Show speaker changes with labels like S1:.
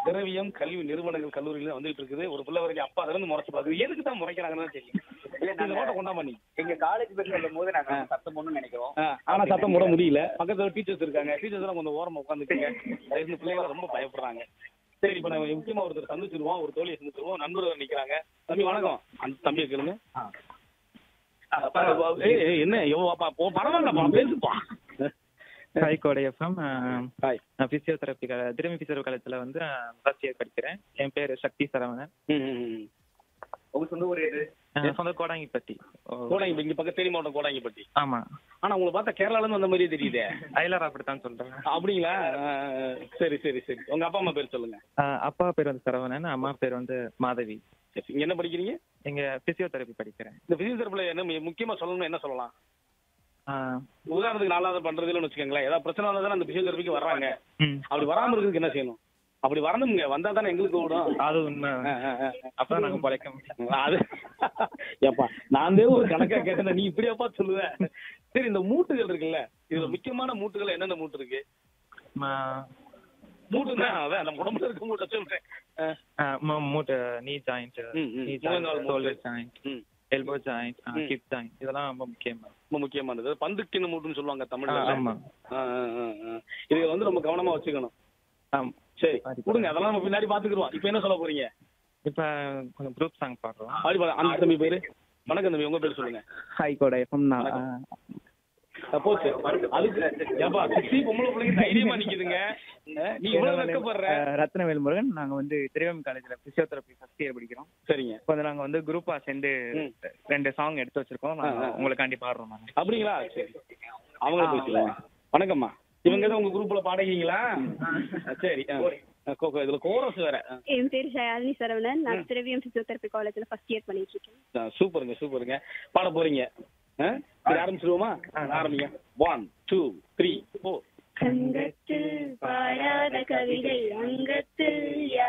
S1: திரவியம் கல்வி நிறுவனங்கள் கல்லூரியில வந்துட்டு இருக்குது ஒரு பிள்ளை வரைக்கும் அப்பா அதுல இருந்து முறைச்சு பாக்குது எதுக்கு தான் முறைக்கிறாங்கன்னு தெரியும் இந்த ரோட்டை கொண்டா பண்ணி
S2: எங்க காலேஜ் பத்தி சொல்லும் போது நாங்க சத்தம் போடணும்னு நினைக்கிறோம்
S1: ஆனா சத்தம் போட முடியல பக்கத்துல டீச்சர்ஸ் இருக்காங்க டீச்சர்ஸ் எல்லாம் கொஞ்சம் ஓரமா உட்காந்துக்கங்க இருந்து பிள்ளைங்க ரொம்ப பயப்படுறாங்க சரி இப்ப நம்ம முக்கியமா ஒருத்தர் சந்திச்சிருவோம் ஒரு தோழியை சந்திச்சிருவோம் நண்பர்கள் நிக்கிறாங்க தம்பி வணக்கம் அந்த தம்பியை கேளுங்க ஏய், ஏய், என்ன எவ்வளோ அப்பா போ பரவாயில்லப்பா பேசுப்பா
S3: ஹாய் கோடை எஃப்எம்
S1: ஹாய்
S3: நான் பிசியோதெரப்பி திரும்பி பிசியோதெரபி காலேஜில் வந்து ஃபர்ஸ்ட் இயர் படிக்கிறேன் என் பேர் சக்தி சரவணன்
S2: உங்க சொந்த ஊர் எது
S3: அஹ் சொந்த கோடாங்கிப்பட்டி ஓ,
S1: கோடாங்கி இங்க பக்கம் தேனி மாவட்டம் கோடாங்கிப்பட்டி
S3: ஆமா
S1: ஆனா உங்களை பார்த்தா கேரளால இருந்து வந்த மாதிரியே தெரியுதே
S3: ஐலர் அப்படித்தான் சொல்றேன்
S1: அப்படிங்களா அஹ், சரி சரி சரி உங்க அப்பா அம்மா பேர் சொல்லுங்க
S3: அஹ் அப்பா பேர் வந்து சரவணன் அம்மா பேர் வந்து மாதவி
S1: சரி, இங்க என்ன படிக்கிறீங்க
S3: இங்க பிசியோதெரப்பி படிக்கிறேன்
S1: இந்த பிசியோதெரபில என்ன மு- முக்கியமா சொல்லணும்னு என்ன சொல்லலாம்
S3: அஹ்
S1: உதாரணத்துக்கு நாலாவது பண்றதுன்னு வச்சுக்கோங்களேன் ஏதாவது பிரச்சனை வந்தா அந்த பிசியோதெரபிக்கு வர்றாங்க
S3: ம்,
S1: அப்படி வராம இருக்கிறதுக்கு என்ன செய்யணும் அப்படி வரணுங்க வந்தா தானே எங்களுக்கு ஓடும்
S3: அது உண்மை அப்பதான் நாங்க பிழைக்க முடியும்
S1: அது ஏப்பா நான் தான் ஒரு கணக்கா கேட்டேன் நீ இப்படியாப்பா சொல்லுவ சரி இந்த மூட்டுகள் இருக்குல்ல இதுல முக்கியமான மூட்டுகள் என்னென்ன மூட்டு இருக்கு
S3: ம-
S1: மூட்டுன்னா அதான் நம்ம உடம்புல இருக்க மூட்டை சொல்றேன் அஹ்,
S3: அஹ் மு- மூட்டு நீ ஜாயிண்ட்
S1: ம், ம்.
S3: நீ
S1: முழங்கால்
S3: ஜாயிண்ட்
S1: மூட்டு.
S3: ஷோல்டர் ஜாயிண்ட்
S1: ம்.
S3: எல்போ ஜாயிண்ட்
S1: ம்.
S3: ஹிப் ஜாயிண்ட் இதெல்லாம் ரொம்ப முக்கியமா
S1: ரொம்ப முக்கியமானது பந்துக்கின்னு மூட்டுன்னு சொல்லுவாங்க தமிழ்ல
S3: ஆ, ஆமா.
S1: ஆ, ஆ, ஆ, ஆ. இது வந்து ரொம்ப கவனமா வச்சுக்கணும்
S3: ஆம்.
S1: சரி
S3: பாதி
S1: கொடுங்க அதெல்லாம் நம்ம பின்னாடி பாத்துக்கிடுவோம் இப்போ என்ன சொல்ல போறீங்க
S3: இப்ப கொஞ்சம் குரூப் சாங் பாடுறோம்
S1: பாடி பாரு. அந்த தம்பி பேரு வணக்கம் தம்பி உங்க பேர் சொல்லுங்க
S4: ஹாய் கோடை எஃப்எம் நான்
S1: போச்சு அதுக்கு ஏப்பா சிக்ஸ்டி பொம்பளை பிள்ளைங்க தைரியமா நிக்குதுங்க அஹ், நீ இவ்வளவு வெக்கப்படுற
S4: அஹ், ரத்னவேல் முருகன் நாங்க வந்து திரவியம் காலேஜ்ல பிசியோதெரப்பி ஃபர்ஸ்ட் இயர் படிக்கிறோம்
S1: சரிங்க
S4: இப்போ வந்து நாங்க வந்து குரூப்பா சேர்ந்து
S1: ம்.
S4: ரெண்டு சாங் எடுத்து வச்சிருக்கோம் நாங்க
S1: ஆ, ஆ.
S4: உங்களுக்காண்டி பாடுறோம் நாங்க
S1: அப்படிங்களா சரி அவங்கள பேசலாம் வணக்கம்மா இவங்க தான் உங்க குரூப்ல பாடுறீங்களா சரி ஆ. கோ- கோ- இதுல கோரஸ் வேற ஆ.
S5: என் பேர் ஷயாலினி சரவணன் நான் திரவியம் பிசியோதெரப்பி காலேஜ்ல ஃபர்ஸ்ட் இயர் பண்ணிட்டு இருக்கேன்
S1: ஆ, சூப்பருங்க சூப்பருங்க பாட போறீங்க ஆ? சரி ஆரம்பிச்சிருவோமா ஆரம்பிங்க ஒன் டூ த்ரீ ஃபோர்
S5: அங்கத்தில் பாடாத கவிதை அங்கத்தில்